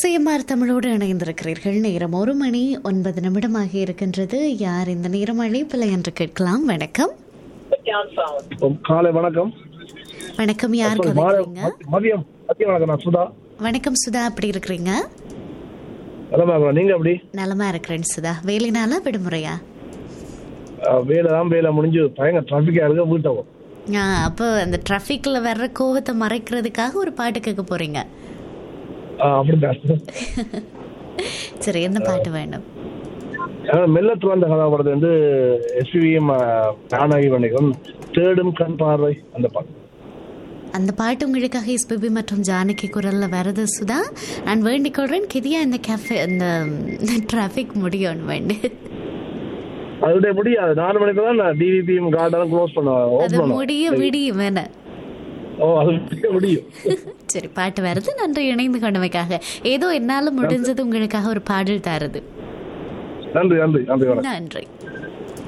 CMR தமிழோடு இணைந்திருக்கிறீர்கள் நேரம் ஒரு மணி ஒன்பது நிமிடமாக இருக்கின்றது யார் இந்த நேரம் அழைப்பில்லை என்று கேட்கலாம் வணக்கம் காலை வணக்கம் வணக்கம் யார் மாலை- கதைக்கிறீங்க மதியம் மதியம் வணக்கம் நான் சுதா வணக்கம் சுதா எப்படி இருக்கிறீங்க நலமா இருக்கேன். நீங்க எப்படி நலமா இருக்கிறேன் சுதா வேலைனால விடுமுறையா அஹ், வேலை தான் வேலை முடிஞ்சு பயங்கர டிராபிக்கா இருக்க வீட்டை போ. ஆ அப்போ அந்த டிராஃபிக்ல வர்ற கோவத்தை மறைக்கிறதுக்காக ஒரு பாட்டு கேட்க போறீங்க அஹ், அப்படிதான் சரி எந்த பாட்டு வேணும் அஹ், மெல்லத்து வந்த கதாபாடத்தை வந்து எஸ்பிவிஎம் நானாகி பண்ணிக்கிறோம் தேடும் கண் பார்வை அந்த பாட்டு அந்த பாட்டு உங்களுக்காக எஸ்பிபி மற்றும் ஜானகி குரல்ல வருது சுதா நான் வேண்டிக் கொள்றேன் கிதியா இந்த கேஃபே இந்த டிராஃபிக் முடியும் வேண்டு அதோட முடியாது நாலு மணிக்கு தான் நான் டிவிபிஎம் கார்டெல்லாம் க்ளோஸ் பண்ண அது ஓப்பன் முடிய விடியும் வேண ஓ அது முடிய முடியும் சரி பாட்டு வருது நன்றி இணைந்து கொண்டமைக்காக ஏதோ என்னால முடிஞ்சது உங்களுக்காக ஒரு பாடல் தருது நன்றி நன்றி நன்றி வணக்கம் நன்றி